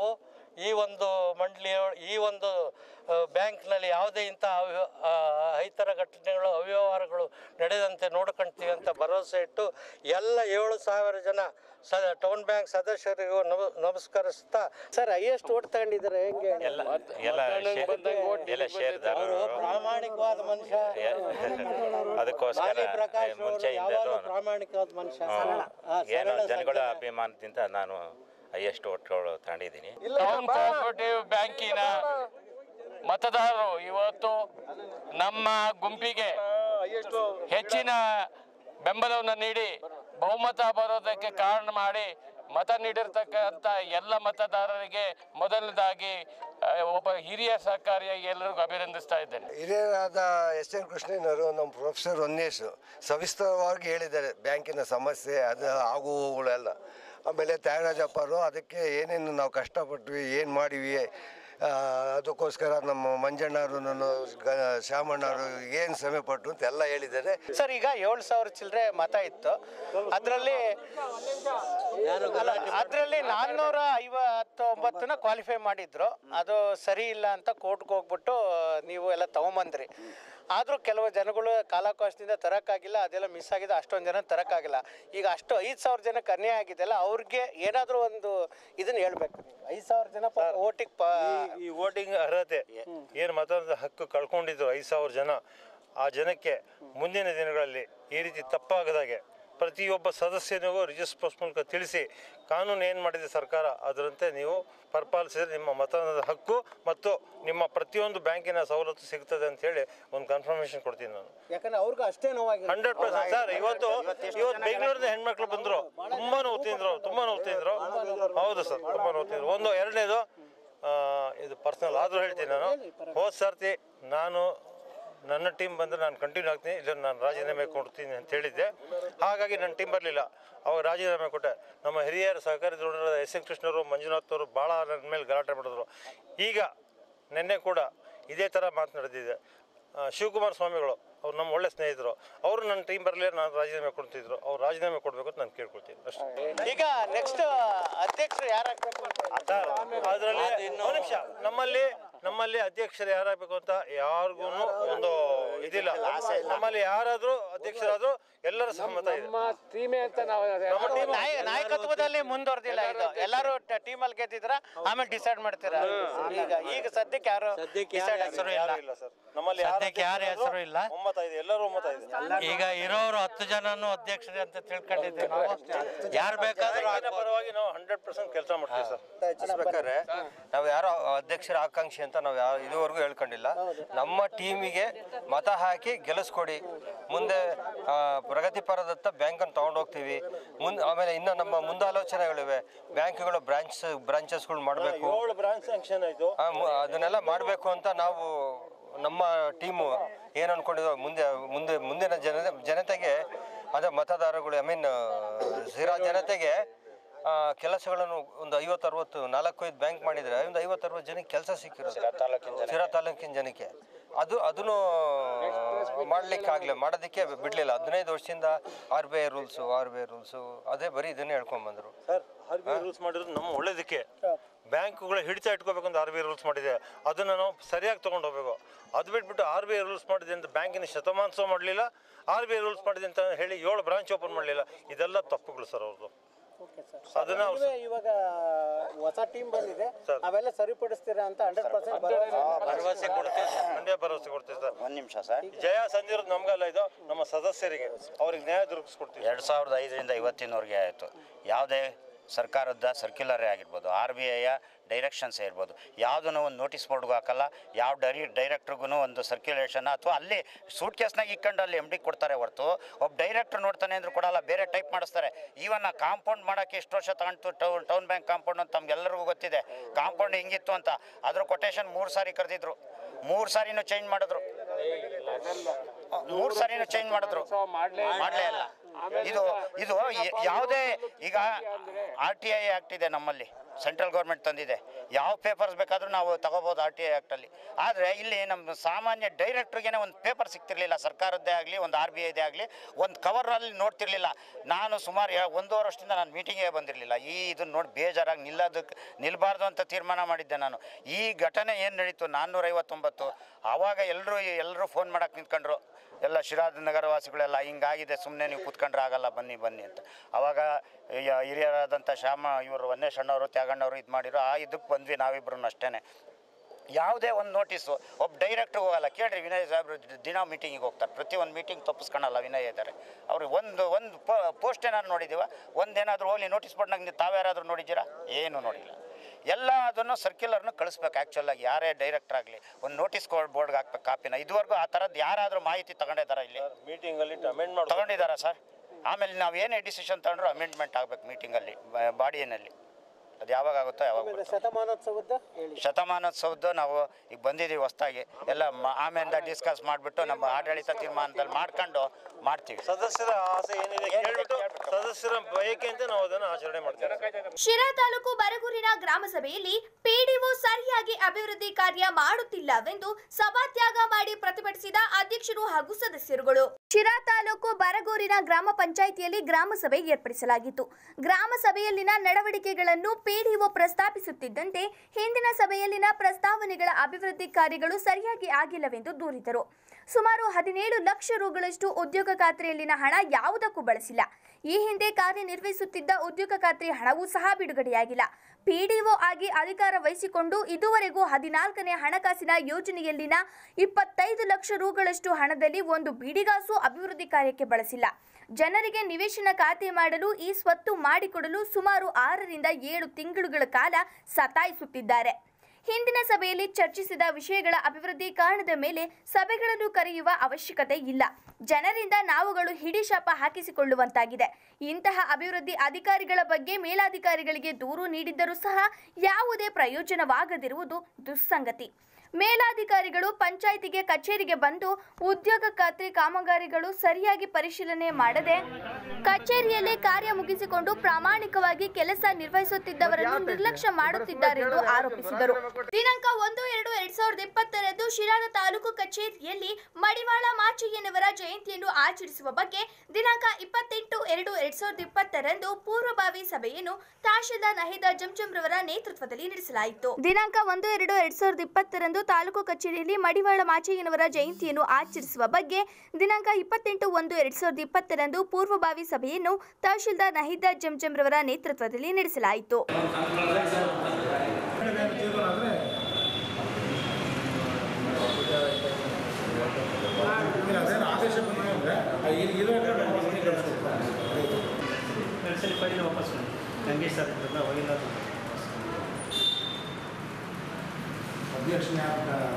ಈ ಒಂದು ಮಂಡಳಿಯ ಈ ಒಂದು ಆ, ಬ್ಯಾಂಕ್ನಲ್ಲಿ ಯಾವುದೇ ಇಂಥ ಅವ್ಯ ಆ, ಅಹಿತರ ಘಟನೆಗಳು ಅವ್ಯವಹಾರಗಳು ನಡೆದಂತೆ ನೋಡ್ಕೊಳ್ತೀವಿ ಅಂತ ಭರವಸೆ ಇಟ್ಟು ಎಲ್ಲ ಏಳು ಸಾವಿರ ಜನ ಸ ಟೌನ್ ಬ್ಯಾಂಕ್ ಸದಸ್ಯರಿಗೂ ನಮ ನಮಸ್ಕರಿಸ್ತಾ ಸರ್ ಹೈಯೆಸ್ಟ್ ಓಟ್ ತಗೊಂಡಿದ್ದಾರೆ ಹೆಂಗೆ ಎಲ್ಲ ಎಲ್ಲ ಶೇರ್- ಎಲ್ಲ ಷೇರ್ದಾರರು ಪ್ರಾಮಾಣಿಕವಾದ ಮನುಷ್ಯ ಅದಕ್ಕೋಸ್ಕರ ಮಾಲಿ ಪ್ರಕಾಶ್ ಅವರು ಮುಂಚೆಯಿಂದಲೂ ಯಾವಾಗಲೂ ಪ್ರಾಮಾಣಿಕವಾದ ಮನುಷ್ಯ ಹಾ, ಏನು ಸರಳ ಜನಗಳ ಸಜ್ಜನ. ಅಭಿಮಾನದಿಂದ ನಾನು ಹೈಯೆಸ್ಟ್ ಓಟ್ಗಳು ತಗೊಂಡಿದ್ದೀನಿ ಟೌನ್ ಕೋಆಪರೇಟಿವ್ ಬ್ಯಾಂಕಿನ ಮತದಾರರು ಇವತ್ತು ನಮ್ಮ ಗುಂಪಿಗೆ ಹೆಚ್ಚಿನ ಬೆಂಬಲವನ್ನು ನೀಡಿ ಬಹುಮತ ಬರೋದಕ್ಕೆ ಕಾರಣ ಮಾಡಿ ಮತ ನೀಡಿರ್ತಕ್ಕಂಥ ಎಲ್ಲ ಮತದಾರರಿಗೆ ಮೊದಲನೇದಾಗಿ ಆ, ಒಬ್ಬ ಹಿರಿಯ ಸಹಕಾರಿಯಾಗಿ ಎಲ್ಲರಿಗೂ ಅಭಿನಂದಿಸ್ತಾ ಇದ್ದೇನೆ ಹಿರಿಯರಾದ ಎಸ್ ಎನ್ ಕೃಷ್ಣಯ್ಯನವರು ನಮ್ಮ ಪ್ರೊಫೆಸರ್ ಒನ್ನೇಶ್ ಸವಿಸ್ತರವಾಗಿ ಹೇಳಿದ್ದಾರೆ ಬ್ಯಾಂಕಿನ ಸಮಸ್ಯೆ ಅದು ಆಗುವುಗಳೆಲ್ಲ ಆಮೇಲೆ ತ್ಯಾಗರಾಜಪ್ಪರು ಅದಕ್ಕೆ ಏನೇನು ನಾವು ಕಷ್ಟಪಟ್ವಿ ಏನು ಮಾಡಿವಿ ಆ, ಅದಕ್ಕೋಸ್ಕರ ನಮ್ಮ ಮಂಜಣ್ಣವರು ನನ್ನ ಗ ಶ್ಯಾಮಣ್ಣವರು ಏನು ಶ್ರಮೆ ಪಟ್ಟರು ಅಂತ ಎಲ್ಲ ಹೇಳಿದ್ದಾರೆ ಸರ್ ಈಗ ಏಳು ಸಾವಿರ ಚಿಲ್ಲರೆ ಮತ ಇತ್ತು ಅದರಲ್ಲಿ ಅದರಲ್ಲಿ ನಾನ್ನೂರ ಐವತ್ತೊಂಬತ್ತನ್ನ ಕ್ವಾಲಿಫೈ ಮಾಡಿದ್ರು ಅದು ಸರಿ ಇಲ್ಲ ಅಂತ ಕೋರ್ಟ್ಗೆ ಹೋಗ್ಬಿಟ್ಟು ನೀವು ಎಲ್ಲ ತಗೊಂಬಂದ್ರಿ ಆದರೂ ಕೆಲವು ಜನಗಳು ಕಾಲಾವಕಾಶದಿಂದ ತರೋಕ್ಕಾಗಿಲ್ಲ ಅದೆಲ್ಲ ಮಿಸ್ ಆಗಿದೆ ಅಷ್ಟೊಂದು ಜನ ತರೋಕ್ಕಾಗಿಲ್ಲ ಈಗ ಅಷ್ಟು ಐದು ಸಾವಿರ ಜನ ಕನ್ಯೆ ಆಗಿದೆಯಲ್ಲ ಅವ್ರಿಗೆ ಏನಾದರೂ ಒಂದು ಇದನ್ನ ಹೇಳ್ಬೇಕು ಐದು ಸಾವಿರ ಜನ ಓಟಿಗೆ ಪ ಈ ವೋಟಿಂಗ್ ಅರ್ಹತೆ ಏನು ಮತದಾನದ ಹಕ್ಕು ಕಳ್ಕೊಂಡಿದ್ರು ಐದು ಸಾವಿರ ಜನ ಆ ಜನಕ್ಕೆ ಮುಂದಿನ ದಿನಗಳಲ್ಲಿ ಈ ರೀತಿ ತಪ್ಪಾಗದಾಗೆ ಪ್ರತಿಯೊಬ್ಬ ಸದಸ್ಯನಿಗೂ ರಿಜಿಸ್ಟರ್ ಮೂಲಕ ತಿಳಿಸಿ ಕಾನೂನು ಏನು ಮಾಡಿದೆ ಸರ್ಕಾರ ಅದರಂತೆ ನೀವು ಪರಿಪಾಲಿಸಿದ್ರೆ ನಿಮ್ಮ ಮತದಾನದ ಹಕ್ಕು ಮತ್ತು ನಿಮ್ಮ ಪ್ರತಿಯೊಂದು ಬ್ಯಾಂಕಿನ ಸವಲತ್ತು ಸಿಗ್ತದೆ ಅಂತ ಹೇಳಿ ಒಂದು ಕನ್ಫರ್ಮೇಷನ್ ಕೊಡ್ತೀನಿ ನಾನು ಯಾಕಂದ್ರೆ ಅವ್ರಿಗೂ ಅಷ್ಟೇ ನೋವಾಗಿ ಹಂಡ್ರೆಡ್ ಪರ್ಸೆಂಟ್ ಸರ್ ಇವತ್ತು ಇವತ್ತು ಬೆಂಗಳೂರಿನ ಹೆಣ್ಮಕ್ಳು ಬಂದ್ರು ತುಂಬಾ ನೋವು ತಿಂದ್ರು ತುಂಬಾ ನೋವು ತಿಂದ್ರು ಹೌದು ಸರ್ ತುಂಬಾ ನೋವು ತಿಂದ್ರು ಒಂದು ಎರಡನೇದು ಆ, ಇದು ಪರ್ಸನಲ್ ಆದ್ರೂ ಹೇಳ್ತೀನಿ ನಾನು ಹೋದ್ ಸರ್ತಿ ನಾನು ನನ್ನ ಟೀಮ್ ಬಂದ್ರೆ ನಾನು ಕಂಟಿನ್ಯೂ ಆಗ್ತೀನಿ ಇದನ್ನು ನಾನು ರಾಜೀನಾಮೆ ಕೊಡ್ತೀನಿ ಅಂತ ಹೇಳಿದ್ದೆ ಹಾಗಾಗಿ ನನ್ನ ಟೀಮ್ ಬರಲಿಲ್ಲ ಅವಾಗ ರಾಜೀನಾಮೆ ಕೊಟ್ಟೆ ನಮ್ಮ ಹಿರಿಯರ ಸಹಕಾರಿ ಧೋರಣದ ಎಸ್ ಎನ್ ಕೃಷ್ಣರು ಮಂಜುನಾಥ್ ಅವರು ಭಾಳ ನನ್ನ ಮೇಲೆ ಗಲಾಟೆ ಮಾಡಿದ್ರು ಈಗ ನಿನ್ನೆ ಕೂಡ ಇದೇ ಥರ ಮಾತನಾಡಿದ್ದೆ ಆ, ಶಿವಕುಮಾರ ಸ್ವಾಮಿಗಳು ಅವ್ರು ನಮ್ಮ ಒಳ್ಳೆ ಸ್ನೇಹಿತರು ಅವರು ನನ್ನ ಟೀಮ್ ಬರಲಿಲ್ಲ ನಾನು ರಾಜೀನಾಮೆ ಕೊಡ್ತಿದ್ರು ಅವ್ರು ರಾಜೀನಾಮೆ ಕೊಡಬೇಕು ಅಂತ ನಾನು ಕೇಳ್ಕೊಳ್ತೀನಿ ಅಷ್ಟೇ ಈಗ ನೆಕ್ಸ್ಟ್ ಅಧ್ಯಕ್ಷರು ಯಾರಾಗಬೇಕು ಅಂತ ಅದರಲ್ಲಿ ಒಂದು ನಿಮಿಷ ನಮ್ಮಲ್ಲಿ ನಮ್ಮಲ್ಲಿ ಅಧ್ಯಕ್ಷರು ಯಾರಾಗಬೇಕು ಅಂತ ಯಾರಿಗೂ ಒಂದು ಇದಿಲ್ಲ ನಮ್ಮಲ್ಲಿ ಯಾರಾದರೂ ಅಧ್ಯಕ್ಷರಾದರೂ ಎಲ್ಲರ ಸಮ್ಮತ ಇದೆ ಸೀಮೆ ಅಂತ ನಾವು ನಮ್ಮ ಟೀಮ್ ನಾಯ- ನಾಯಕತ್ವದಲ್ಲಿ ಮುಂದುವರೆದಿಲ್ಲ ಇದು ಎಲ್ಲರೂ ಟೀಮಲ್ಲಿ ಗೆದ್ದಿದ್ರ ಆಮೇಲೆ ಡಿಸೈಡ್ ಮಾಡ್ತೀರಾ ಈಗ ಈಗ ಸದ್ಯಕ್ಕೆ ಯಾರು ಡಿಸೈಡ್ ಹೆಸರು ಇಲ್ಲ ಇಲ್ಲ ಸರ್ ನಮ್ಮಲ್ಲಿ ಯಾರು ಸದ್ಯಕ್ಕೆ ಯಾರ ಹೆಸರು ಇಲ್ಲ ಒಮ್ಮತ ಇದೆ ಎಲ್ಲರೂ ಒಮ್ಮತ ಇದೆ ಈಗ ಇರೋರು ಹತ್ತು ಜನನು ಅಧ್ಯಕ್ಷರೇ ಅಂತ ತಿಳ್ಕೊಂಡಿದ್ದೀವಿ ನಾವು ಯಾರು ಬೇಕಾದ್ರೂ ಬ್ಯಾಂಕಿನ ಪರವಾಗಿ ನಾವು ಹಂಡ್ರೆಡ್ ಪರ್ಸೆಂಟ್ ಕೆಲಸ ಮಾಡ್ತೀವಿ ಸರ್ ಹೆಚ್ಚಿಸ್ಬೇಕಾದ್ರೆ ನಾವು ಯಾರೋ ಅಧ್ಯಕ್ಷರ ಆಕಾಂಕ್ಷಿ ಅಂತ ನಾವು ಯಾವ ಇದುವರೆಗೂ ಹೇಳ್ಕೊಂಡಿಲ್ಲ ನಮ್ಮ ಟೀಮಿಗೆ ಮತ ಹಾಕಿ ಗೆಲ್ಲಿಸ್ಕೊಡಿ ಮುಂದೆ ಆ, ಪ್ರಗತಿಪರದತ್ತ ಬ್ಯಾಂಕನ್ನು ತಗೊಂಡು ಹೋಗ್ತೀವಿ ಮುಂದೆ ಆಮೇಲೆ ಇನ್ನು ನಮ್ಮ ಮುಂದಾಲೋಚನೆಗಳಿವೆ ಬ್ಯಾಂಕ್ಗಳು ಬ್ರಾಂಚ್ ಬ್ರಾಂಚಸ್ಗಳು ಮಾಡಬೇಕು ಏಳು ಬ್ರಾಂಚ್ ಸ್ಯಾಂಕ್ಷನ್ ಆಯಿತು ಅದನ್ನೆಲ್ಲ ಮಾಡಬೇಕು ಅಂತ ನಾವು ನಮ್ಮ ಟೀಮು ಏನು ಅನ್ಕೊಂಡಿದ್ವು ಮುಂದೆ ಮುಂದೆ ಮುಂದಿನ ಜನ ಜನತೆಗೆ ಅದೇ ಮತದಾರಗಳು ಐ ಮೀನ್ ಸಿರಾ ಜನತೆಗೆ ಆ, ಕೆಲಸಗಳನ್ನು ಒಂದು ಐವತ್ತು ಅರವತ್ತು ನಾಲ್ಕು ಐದು ಬ್ಯಾಂಕ್ ಮಾಡಿದರೆ ಒಂದು ಐವತ್ತು ಅರವತ್ತು ಜನಕ್ಕೆ ಕೆಲಸ ಸಿಕ್ಕಿರೋದು ಸಿರಾ ತಾಲೂಕಿನ ಜನಕ್ಕೆ ಅದು ಅದನ್ನು ಮಾಡ್ಲಿಕ್ಕೆ ಆಗಲಿಲ್ಲ ಮಾಡೋದಕ್ಕೆ ಬಿಡಲಿಲ್ಲ ಹದಿನೈದು ವರ್ಷದಿಂದ R B I rules R B I rules ಅದೇ ಬರೀ ಇದನ್ನೇ ಹೇಳ್ಕೊಂಬಂದರು sir R B I rules ಮಾಡಿರೋದು ನಮ್ಮ ಒಳ್ಳೇದಕ್ಕೆ ಬ್ಯಾಂಕ್ಗಳ ಹಿಡಿತ ಇಟ್ಕೋಬೇಕಂತ ಆರ್ ಬಿ ಐ ರೂಲ್ಸ್ ಮಾಡಿದೆ ಅದನ್ನು ನಾವು ಸರಿಯಾಗಿ ತೊಗೊಂಡು ಹೋಗ್ಬೇಕು ಅದು ಬಿಟ್ಬಿಟ್ಟು ಆರ್ ಬಿ ಐ ರೂಲ್ಸ್ ಮಾಡಿದೆ ಅಂತ ಬ್ಯಾಂಕಿನ ಶತಮಾನೋತ್ಸವ ಮಾಡಲಿಲ್ಲ ಆರ್ ಬಿ ಐ ರೂಲ್ಸ್ ಮಾಡಿದೆ ಅಂತ ಹೇಳಿ ಏಳು ಬ್ರಾಂಚ್ ಓಪನ್ ಮಾಡಲಿಲ್ಲ ಇದೆಲ್ಲ ತಪ್ಪುಗಳು ಸರ್ ಅವ್ರದ್ದು ಅದನ್ನ ಅವ್ರು ಇವಾಗ ಹೊಸ ಟೀಮ್ ಬಂದಿದೆ ಸರ್. ಅವೆಲ್ಲ ಸರಿಪಡಿಸ್ತೀರಾ ಅಂತ ಹಂಡ್ರೆಡ್ ಪರ್ಸೆಂಟ್ ಭರವಸೆ ಕೊಡ್ತೀವಿ ಮಂಡ್ಯ ಭರವಸೆ ಕೊಡ್ತೀವಿ ಸರ್ ಒಂದು ನಿಮಿಷ ಸರ್ ಜಯ ಸಂದಿರೋದು ನಮಗಲ್ಲ ಇದು ನಮ್ಮ ಸದಸ್ಯರಿಗೆ ಅವ್ರಿಗೆ ನ್ಯಾಯ ದೊರಕಿಸ್ಕೊಡ್ತೀವಿ ಎರಡು ಸಾವಿರದ ಐದರಿಂದ ಇವತ್ತಿನವರೆಗೆ ಆಯಿತು ಯಾವುದೇ ಸರ್ಕಾರದ ಸರ್ಕ್ಯುಲರೇ ಆಗಿರ್ಬೋದು ಆರ್ ಬಿ ಐಯ ಡೈರೆಕ್ಷನ್ಸೇ ಇರ್ಬೋದು ಯಾವುದನ್ನು ಒಂದು ನೋಟಿಸ್ ಬೋರ್ಡ್ಗೂ ಹಾಕಲ್ಲ ಯಾವ ಡೈರಿ ಡೈರೆಕ್ಟ್ರಿಗೂ ಒಂದು ಸರ್ಕ್ಯುಲೇಷನ್ ಅಥವಾ ಅಲ್ಲಿ ಸೂಟ್ ಕೇಸ್ನಾಗ ಇಕ್ಕೊಂಡು ಅಲ್ಲಿ ಎಮ್ ಡಿ ಕೊಡ್ತಾರೆ ಹೊರತು ಒಬ್ಬ ಡೈರೆಕ್ಟ್ರ್ ನೋಡ್ತಾನೆ ಅಂದ್ರೂ ಕೊಡಲ್ಲ ಬೇರೆ ಟೈಪ್ ಮಾಡಿಸ್ತಾರೆ ಈವನ್ ಕಾಂಪೌಂಡ್ ಮಾಡೋಕ್ಕೆ ಎಷ್ಟು ವರ್ಷ ತಗೊಂಡು ಟೌನ್ ಟೌನ್ ಬ್ಯಾಂಕ್ ಕಾಂಪೌಂಡ್ ಅಂತ ತಮ್ಗೆಲ್ಲರಿಗೂ ಗೊತ್ತಿದೆ ಕಾಂಪೌಂಡ್ ಹಿಂಗಿತ್ತು ಅಂತ ಅದ್ರ ಕೊಟೇಶನ್ ಮೂರು ಸಾರಿ ಕರೆದಿದ್ರು ಮೂರು ಸಾರಿನೂ ಚೇಂಜ್ ಮಾಡಿದ್ರು ಮೂರು ಸಾರಿನೂ ಚೇಂಜ್ ಮಾಡಿದ್ರು ಮಾಡಲೇ ಇಲ್ಲ ಇದು ಇದು ಯ- ಯಾವುದೇ ಈಗ ಆರ್ ಟಿ ಐ ಆಕ್ಟ್ ಇದೆ ನಮ್ಮಲ್ಲಿ ಸೆಂಟ್ರಲ್ ಗೌರ್ಮೆಂಟ್ ತಂದಿದೆ ಯಾವ ಪೇಪರ್ಸ್ ಬೇಕಾದರೂ ನಾವು ತಗೋಬೋದು ಆರ್ ಟಿ ಐ ಆ್ಯಕ್ಟಲ್ಲಿ ಆದರೆ ಇಲ್ಲಿ ನಮ್ಮ ಸಾಮಾನ್ಯ ಡೈರೆಕ್ಟ್ರಿಗೇನೆ ಒಂದು ಪೇಪರ್ ಸಿಗ್ತಿರ್ಲಿಲ್ಲ ಸರ್ಕಾರದ್ದೇ ಆಗಲಿ ಒಂದು ಆರ್ ಬಿ ಐದೇ ಆಗಲಿ ಒಂದು ಕವರಲ್ಲಿ ನೋಡ್ತಿರ್ಲಿಲ್ಲ ನಾನು ಸುಮಾರು ಯಾ- ಒಂದೂವರೆ ವರ್ಷದಿಂದ ನಾನು ಮೀಟಿಂಗೇ ಬಂದಿರಲಿಲ್ಲ ಈ ಇದನ್ನ ನೋಡಿ ಬೇಜಾರಾಗಿ ನಿಲ್ಲೋದಕ್ಕೆ ನಿಲ್ಲಬಾರ್ದು ಅಂತ ತೀರ್ಮಾನ ಮಾಡಿದ್ದೆ ನಾನು ಈ ಘಟನೆ ಏನು ನಡೀತು ನಾನ್ನೂರೈವತ್ತೊಂಬತ್ತು ಆವಾಗ ಎಲ್ಲರೂ ಎಲ್ಲರೂ ಫೋನ್ ಮಾಡಕ್ಕೆ ನಿಂತ್ಕೊಂಡ್ರು ಎಲ್ಲ ಶಿರಾದ ನಗರವಾಸಿಗಳೆಲ್ಲ ಹಿಂಗಾಗಿದೆ ಸುಮ್ಮನೆ ನೀವು ಕೂತ್ಕೊಂಡ್ರೆ ಆಗಲ್ಲ ಬನ್ನಿ ಬನ್ನಿ ಅಂತ ಆವಾಗ ಈ ಹಿರಿಯರಾದಂಥ ಶ್ಯಾಮ ಇವರು ವನ್ನೇಶಣ್ಣವರು ತ್ಯಾಗಣ್ಣವರು ಇದು ಮಾಡಿದ್ರು ಆ ಇದಕ್ಕೆ ಬಂದ್ವಿ ನಾವಿಬ್ರು ಅಷ್ಟೇ ಯಾವುದೇ ಒಂದು ನೋಟಿಸು ಒಬ್ಬ ಡೈರೆಕ್ಟ್ರ್ ಹೋಗಲ್ಲ ಕೇಳ್ರಿ ವಿನಯ್ ಸಾಹೇಬ್ರು ದಿನ ಮೀಟಿಂಗಿಗೆ ಹೋಗ್ತಾರೆ ಪ್ರತಿ ಒಂದು ಮೀಟಿಂಗ್ ತಪ್ಪಿಸ್ಕೊಳಲ್ಲ ವಿನಯ್ ಇದ್ದಾರೆ ಅವ್ರಿಗೆ ಒಂದು ಒಂದು ಪೋಸ್ಟ್ ಏನಾದ್ರು ನೋಡಿದ್ದೀವ ಒಂದೇನಾದರೂ ಹೋಗ್ಲಿ ನೋಟಿಸ್ ಬೋರ್ಡ್ನಾಗ ನೀವು ತಾವ್ಯಾರಾದ್ರೂ ನೋಡಿದ್ದೀರಾ ಏನು ನೋಡಿಲ್ಲ ಎಲ್ಲ ಅದನ್ನು ಸರ್ಕ್ಯುಲರ್ನ ಕಳಿಸ್ಬೇಕು ಆ್ಯಕ್ಚುಲಾಗಿ ಯಾರೇ ಡೈರೆಕ್ಟರ್ ಆಗಲಿ ಒಂದು ನೋಟಿಸ್ ಬೋರ್ಡ್ಗೆ ಹಾಕ್ಬೇಕು ಕಾಪಿನ ಇದುವರೆಗೂ ಆ ಥರದ್ದು ಯಾರಾದರೂ ಮಾಹಿತಿ ತಗೊಂಡಿದ್ದಾರಾ ಇಲ್ಲಿ ಮೀಟಿಂಗಲ್ಲಿ ಅಮೆಂಡ್ ಮಾಡಿ ತಗೊಂಡಿದ್ದಾರಾ ಸರ್ ಆಮೇಲೆ ನಾವು ಏನೇ ಡಿಸಿಷನ್ ತಗೊಂಡ್ರು ಅಮೆಂಡ್ಮೆಂಟ್ ಆಗಬೇಕು ಮೀಟಿಂಗಲ್ಲಿ ಬಾಡಿಯಲ್ಲಿ ಅದು ಯಾವಾಗ ಆಗುತ್ತೋ ಯಾವಾಗ ಬರುತ್ತೋ. ಶತಮಾನೋತ್ಸವದ ಹೇಳಿ ಶತಮಾನೋತ್ಸವದ್ದು ನಾವು ಈಗ ಬಂದಿದ್ದೀವಿ ಹೊಸ್ದಾಗಿ ಎಲ್ಲ ಮ- ಆಮೇಲಿಂದ ಡಿಸ್ಕಸ್ ಮಾಡಿಬಿಟ್ಟು ನಮ್ಮ ಆಡಳಿತ ತೀರ್ಮಾನದಲ್ಲಿ ಮಾಡ್ಕೊಂಡು ಮಾಡ್ತೀವಿ ಸದಸ್ಯರ ಆಸೆ ಏನಿದೆ ಕೇಳ್ಬಿಟ್ಟು ಸದಸ್ಯರ ಬಯಕೆ ಅಂತ ನಾವು ಅದನ್ನು ಆಚರಣೆ ಮಾಡ್ತೇವೆ ಶಿರಾ ತಾಲೂಕು ಬರಗೂರಿನ ಗ್ರಾಮ ಸಭೆಯಲ್ಲಿ ಪಿಡಿಒ ಸರಿಯಾಗಿ ಅಭಿವೃದ್ಧಿ ಕಾರ್ಯ ಮಾಡುತ್ತಿಲ್ಲವೆಂದು ಸಭಾತ್ಯಾಗ ಮಾಡಿ ಪ್ರತಿಭಟಿಸಿದ ಅಧ್ಯಕ್ಷರು ಹಾಗೂ ಸದಸ್ಯರುಗಳು ಶಿರಾ ತಾಲೂಕು ಬರಗೂರಿನ ಗ್ರಾಮ ಪಂಚಾಯಿತಿಯಲ್ಲಿ ಗ್ರಾಮ ಸಭೆ ಏರ್ಪಡಿಸಲಾಗಿತ್ತು ಗ್ರಾಮ ಸಭೆಯಲ್ಲಿನ ನಡವಳಿಕೆಗಳನ್ನು ಪಿಡಿಒ ಪ್ರಸ್ತಾಪಿಸುತ್ತಿದ್ದಂತೆ ಹಿಂದಿನ ಸಭೆಯಲ್ಲಿನ ಪ್ರಸ್ತಾವನೆಗಳ ಅಭಿವೃದ್ಧಿ ಕಾರ್ಯಗಳು ಸರಿಯಾಗಿ ಆಗಿಲ್ಲವೆಂದು ದೂರಿದರು ಸುಮಾರು ಹದಿನೇಳು ಲಕ್ಷ ರುಗಳಷ್ಟು ಉದ್ಯೋಗ ಖಾತ್ರಿಯಲ್ಲಿನ ಹಣ ಯಾವುದಕ್ಕೂ ಬಳಸಿಲ್ಲ ಈ ಹಿಂದೆ ಕಾರ್ಯನಿರ್ವಹಿಸುತ್ತಿದ್ದ ಉದ್ಯೋಗ ಖಾತ್ರಿ ಹಣವೂ ಸಹ ಬಿಡುಗಡೆಯಾಗಿಲ್ಲ ಪಿಡಿಒ ಆಗಿ ಅಧಿಕಾರ ವಹಿಸಿಕೊಂಡು ಇದುವರೆಗೂ ಹದಿನಾಲ್ಕನೇ ಹಣಕಾಸಿನ ಯೋಜನೆಯಲ್ಲಿನ ಇಪ್ಪತ್ತೈದು ಲಕ್ಷ ರುಗಳಷ್ಟು ಹಣದಲ್ಲಿ ಒಂದು ಬಿಡಿಗಾಸು ಅಭಿವೃದ್ಧಿ ಕಾರ್ಯಕ್ಕೆ ಬಳಸಿಲ್ಲ ಜನರಿಗೆ ನಿವೇಶನ ಖಾತೆ ಮಾಡಲು ಈ ಸ್ವತ್ತು ಮಾಡಿಕೊಡಲು ಸುಮಾರು ಆರರಿಂದ ಏಳು ತಿಂಗಳುಗಳ ಕಾಲ ಸತಾಯಿಸುತ್ತಿದ್ದಾರೆ ಹಿಂದಿನ ಸಭೆಯಲ್ಲಿ ಚರ್ಚಿಸಿದ ವಿಷಯಗಳ ಅಭಿವೃದ್ಧಿ ಕಾರಣದ ಮೇಲೆ ಸಭೆಗಳನ್ನು ಕರೆಯುವ ಅವಶ್ಯಕತೆ ಇಲ್ಲ ಜನರಿಂದ ನಾವುಗಳು ಹಿಡಿಶಾಪ ಹಾಕಿಸಿಕೊಳ್ಳುವಂತಾಗಿದೆ ಇಂತಹ ಅಭಿವೃದ್ಧಿ ಅಧಿಕಾರಿಗಳ ಬಗ್ಗೆ ಮೇಲಾಧಿಕಾರಿಗಳಿಗೆ ದೂರು ನೀಡಿದ್ದರೂ ಸಹ ಯಾವುದೇ ಪ್ರಯೋಜನವಾಗದಿರುವುದು ದುಸ್ಸಂಗತಿ ಮೇಲಾಧಿಕಾರಿಗಳು ಪಂಚಾಯಿತಿಗೆ ಕಚೇರಿಗೆ ಬಂದು ಉದ್ಯೋಗ ಖಾತ್ರಿ ಕಾಮಗಾರಿಗಳು ಸರಿಯಾಗಿ ಪರಿಶೀಲನೆ ಮಾಡದೆ ಕಚೇರಿಯಲ್ಲೇ ಕಾರ್ಯ ಮುಗಿಸಿಕೊಂಡು ಪ್ರಾಮಾಣಿಕವಾಗಿ ಕೆಲಸ ನಿರ್ವಹಿಸುತ್ತಿದ್ದವರನ್ನು ನಿರ್ಲಕ್ಷ್ಯ ಮಾಡುತ್ತಿದ್ದಾರೆಂದು ಆರೋಪಿಸಿದರು ದಿನಾಂಕ ಒಂದು ಎರಡು ಎರಡ್ ಸಾವಿರದ ಇಪ್ಪತ್ತರಂದು ಶಿರಾದ ತಾಲೂಕು ಕಚೇರಿಯಲ್ಲಿ ಮಡಿವಾಳ ಮಾಚಯ್ಯನವರ ಜಯಂತಿಯನ್ನು ಆಚರಿಸುವ ಬಗ್ಗೆ ದಿನಾಂಕ ಇಪ್ಪತ್ತೆಂಟು ಎರಡು ಎರಡ್ ಸಾವಿರದ ಇಪ್ಪತ್ತರಂದು ಪೂರ್ವಭಾವಿ ಸಭೆಯನ್ನು ತಹಶೀಲ್ದಾರ್ ನಹೀದ ಜಂಜಂರವರ ನೇತೃತ್ವದಲ್ಲಿ ನಡೆಸಲಾಯಿತು ದಿನಾಂಕ ಒಂದು ಎರಡು ಎರಡ್ ಸಾವಿರದ ಇಪ್ಪತ್ತರಂದು ತಾಲೂಕು ಕಚೇರಿಯಲ್ಲಿ ಮಡಿವಾಳ ಮಾಚಯ್ಯನವರ ಜಯಂತಿಯನ್ನು ಆಚರಿಸುವ ಬಗ್ಗೆ ದಿನಾಂಕ ಇಪ್ಪತ್ತೆಂಟು ಒಂದು ಎರಡ್ ಸಾವಿರದ ಇಪ್ಪತ್ತರಂದು ಪೂರ್ವಭಾವಿ ಸಭೆಯನ್ನು ತಹಶೀಲ್ದಾರ್ ನಹೀದ ಜಂಜಂರವರ ನೇತೃತ್ವದಲ್ಲಿ ನಡೆಸಲಾಯಿತು ಅದೇನು ಆದೇಶ ಬಂದ್ರೆ ಇರೋ ಸರಿ ಫೈಲ್ ವಾಪಸ್ ಮಾಡಿ ಹಂಗೆ ಸರ್ ಇದ್ರಲ್ಲ ಹೋಗಿಲ್ಲ ಅಧ್ಯಕ್ಷನ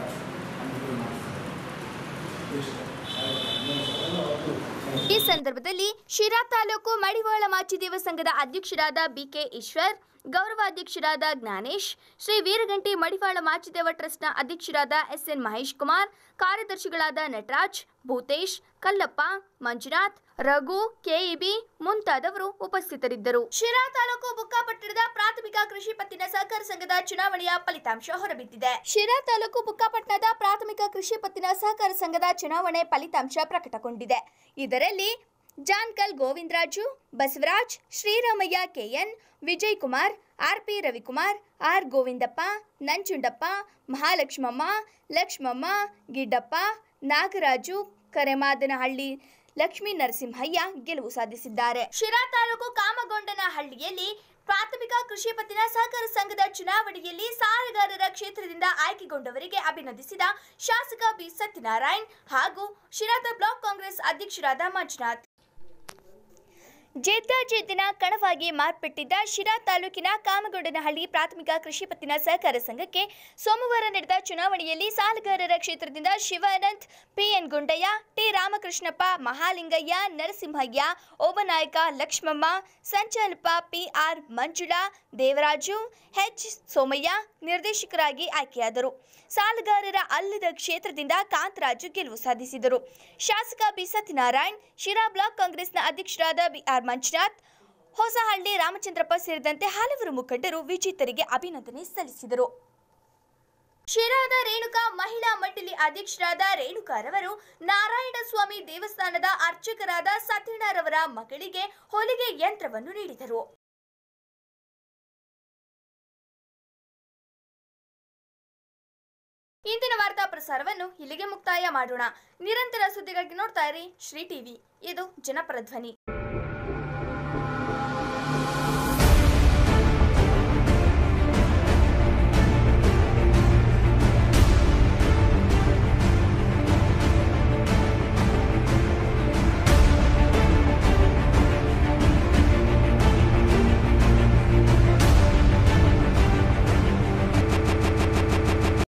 ಈ ಸಂದರ್ಭದಲ್ಲಿ ಶಿರಾ ತಾಲೂಕು ಮಡಿವಾಳ ಮಾಚಿದೇವ ಸಂಘದ ಅಧ್ಯಕ್ಷರಾದ ಬಿಕೆ ಈಶ್ವರ್ ಗೌರವಾಧ್ಯಕ್ಷರಾದ ಜ್ಞಾನೇಶ್ ಶ್ರೀ ವೀರಗಂಟಿ ಮಡಿವಾಳ ಮಾಚಿದೇವ ಟ್ರಸ್ಟ್ನ ಅಧ್ಯಕ್ಷರಾದ ಎಸ್ಎನ್ ಮಹೇಶ್ ಕುಮಾರ್ ಕಾರ್ಯದರ್ಶಿಗಳಾದ ನಟರಾಜ್ ಭೂತೇಶ್ ಕಲ್ಲಪ್ಪ ಮಂಜುನಾಥ್ ರಘು ಕೆಇಬಿ ಮುಂತಾದವರು ಉಪಸ್ಥಿತರಿದ್ದರು ಶಿರಾ ತಾಲೂಕು ಬುಕ್ಕಾಪಟ್ಟಣದ ಪ್ರಾಥಮಿಕ ಕೃಷಿ ಪತ್ತಿನ ಸಹಕಾರ ಸಂಘದ ಚುನಾವಣೆಯ ಫಲಿತಾಂಶ ಹೊರಬಿದ್ದಿದೆ ಶಿರಾ ತಾಲೂಕು ಬುಕ್ಕಾಪಟ್ಟಣದ ಪ್ರಾಥಮಿಕ ಕೃಷಿ ಪತ್ತಿನ ಸಹಕಾರ ಸಂಘದ ಚುನಾವಣೆ ಫಲಿತಾಂಶ ಪ್ರಕಟಗೊಂಡಿದೆ ಇದರಲ್ಲಿ Jankal Govindaraju Basavaraj Sriramaiah KN Vijay Kumar R P Ravikumar R Govindappa Nanjundappa Mahalakshmamma Lakshmamma Giddappa Nagaraju Karemadanahalli Lakshmi Narasimhaiah ಗೆಲುವು ಸಾಧಿಸಿದ್ದಾರೆ ಶಿರಾ ತಾಲೂಕು ಕಾಮಗೊಂಡನಹಳ್ಳಿಯಲ್ಲಿ ಪ್ರಾಥಮಿಕ ಕೃಷಿ ಪತ್ತಿನ ಸಹಕಾರ ಸಂಘದ ಚುನಾವಣೆಯಲ್ಲಿ ಸಾಲಗಾರರ ಕ್ಷೇತ್ರದಿಂದ ಆಯ್ಕೆಗೊಂಡವರಿಗೆ ಅಭಿನಂದಿಸಿದ ಶಾಸಕ ಬಿ ಸತ್ಯನಾರಾಯಣ್ ಹಾಗೂ ಶಿರಾದ ಬ್ಲಾಕ್ ಕಾಂಗ್ರೆಸ್ ಅಧ್ಯಕ್ಷರಾದ ಮಂಜುನಾಥ್ ಜೇದ್ದಾಜೇದಿನ ಕಣವಾಗಿ ಮಾರ್ಪಟ್ಟಿದ್ದ ಶಿರಾ ತಾಲೂಕಿನ ಕಾಮಗೊಂಡನಹಳ್ಳಿ ಪ್ರಾಥಮಿಕ ಕೃಷಿ ಪತ್ತಿನ ಸಹಕಾರ ಸಂಘಕ್ಕೆ ಸೋಮವಾರ ನಡೆದ ಚುನಾವಣೆಯಲ್ಲಿ ಸಾಲಗಾರರ ಕ್ಷೇತ್ರದಿಂದ ಶಿವಾನಂದ್ ಪಿಎನ್ ಗುಂಡಯ್ಯ ಟಿ ರಾಮಕೃಷ್ಣಪ್ಪ ಮಹಾಲಿಂಗಯ್ಯ ನರಸಿಂಹಯ್ಯ ಓಬನಾಯಕ ಲಕ್ಷ್ಮಮ್ಮ ಸಂಚಾಲಪ ಪಿಆರ್ ಮಂಜುಳಾ ದೇವರಾಜು ಎಚ್ ಸೋಮಯ್ಯ ನಿರ್ದೇಶಕರಾಗಿ ಆಯ್ಕೆಯಾದರು ಸಾಲಗಾರರ ಅಲ್ಲದ ಕ್ಷೇತ್ರದಿಂದ ಕಾಂತರಾಜು ಗೆಲುವು ಸಾಧಿಸಿದರು ಶಾಸಕ ಬಿ ಸತ್ಯನಾರಾಯಣ್ ಶಿರಾ ಬ್ಲಾಕ್ ಕಾಂಗ್ರೆಸ್ನ ಅಧ್ಯಕ್ಷರಾದ ಬಿಆರ್ ಮಂಜುನಾಥ್ ಹೊಸಹಳ್ಳಿ ರಾಮಚಂದ್ರಪ್ಪ ಸೇರಿದಂತೆ ಹಲವರು ಮುಖಂಡರು ವಿಜೇತರಿಗೆ ಅಭಿನಂದನೆ ಸಲ್ಲಿಸಿದರು ಶಿರಾದ ರೇಣುಕಾ ಮಹಿಳಾ ಮಂಡಳಿ ಅಧ್ಯಕ್ಷರಾದ ರೇಣುಕಾರವರು ನಾರಾಯಣ ಸ್ವಾಮಿ ದೇವಸ್ಥಾನದ ಅರ್ಚಕರಾದ ಸತ್ಯಣ್ಣರವರ ಮಗಳಿಗೆ ಹೊಲಿಗೆ ಯಂತ್ರವನ್ನು ನೀಡಿದರು ಇಂದಿನ ವಾರ್ತಾ ಪ್ರಸಾರವನ್ನು ಇಲ್ಲಿಗೆ ಮುಕ್ತಾಯ ಮಾಡೋಣ ನಿರಂತರ ಸುದ್ದಿಗಾಗಿ ನೋಡ್ತಾ ಇರಿ ಶ್ರೀ ಟಿವಿ ಇದು ಜನಪರ ಧ್ವನಿ